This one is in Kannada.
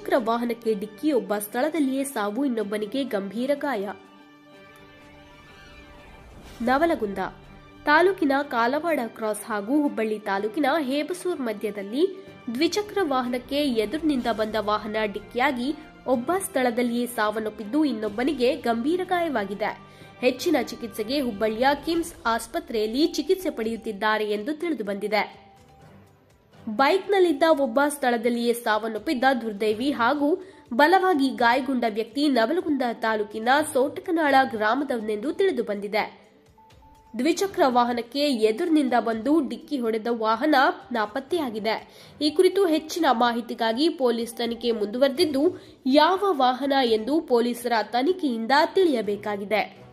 ದ್ವಿಚಕ್ರ ವಾಹನಕ್ಕೆ ಡಿಕ್ಕಿಯೊಬ್ಬ ಸ್ಥಳದಲ್ಲಿಯೇ ಸಾವು ಇನ್ನೊಬ್ಬನಿಗೆ ಗಂಭೀರ ಗಾಯ ನವಲಗುಂದ ತಾಲೂಕಿನ ಕಾಲವಾಡ ಕ್ರಾಸ್ ಹಾಗೂ ಹುಬ್ಬಳ್ಳಿ ತಾಲೂಕಿನ ಹೇಬಸೂರ್ ಮಧ್ಯದಲ್ಲಿ ದ್ವಿಚಕ್ರ ವಾಹನಕ್ಕೆ ಎದುರಿನಿಂದ ಬಂದ ವಾಹನ ಡಿಕ್ಕಿಯಾಗಿ ಒಬ್ಬ ಸ್ಥಳದಲ್ಲಿಯೇ ಸಾವನ್ನಪ್ಪಿದ್ದು ಇನ್ನೊಬ್ಬನಿಗೆ ಗಂಭೀರ ಗಾಯವಾಗಿದೆ ಹೆಚ್ಚಿನ ಚಿಕಿತ್ಸೆಗೆ ಹುಬ್ಬಳ್ಳಿಯ ಕಿಮ್ಸ್ ಆಸ್ಪತ್ರೆಯಲ್ಲಿ ಚಿಕಿತ್ಸೆ ಪಡೆಯುತ್ತಿದ್ದಾರೆ ಎಂದು ತಿಳಿದುಬಂದಿದೆ ಬೈಕ್ನಲ್ಲಿದ್ದ ಒಬ್ಬ ಸ್ಥಳದಲ್ಲಿಯೇ ಸಾವನ್ನಪ್ಪಿದ್ದ ದುರ್ದೈವಿ ಹಾಗೂ ಬಲವಾಗಿ ಗಾಯಗೊಂಡ ವ್ಯಕ್ತಿ ನವಲಗುಂದ ತಾಲೂಕಿನ ಸೋಟಕನಾಳ ಗ್ರಾಮದವನೆಂದು ತಿಳಿದುಬಂದಿದೆ ದ್ವಿಚಕ್ರ ವಾಹನಕ್ಕೆ ಎದುರಿನಿಂದ ಬಂದು ಡಿಕ್ಕಿ ಹೊಡೆದ ವಾಹನ ನಾಪತ್ತೆಯಾಗಿದೆ ಈ ಕುರಿತು ಹೆಚ್ಚಿನ ಮಾಹಿತಿಗಾಗಿ ಪೊಲೀಸ್ ತನಿಖೆ ಮುಂದುವರೆದಿದ್ದು ಯಾವ ವಾಹನ ಎಂದು ಪೊಲೀಸರ ತನಿಖೆಯಿಂದ ತಿಳಿಯಬೇಕಾಗಿದೆ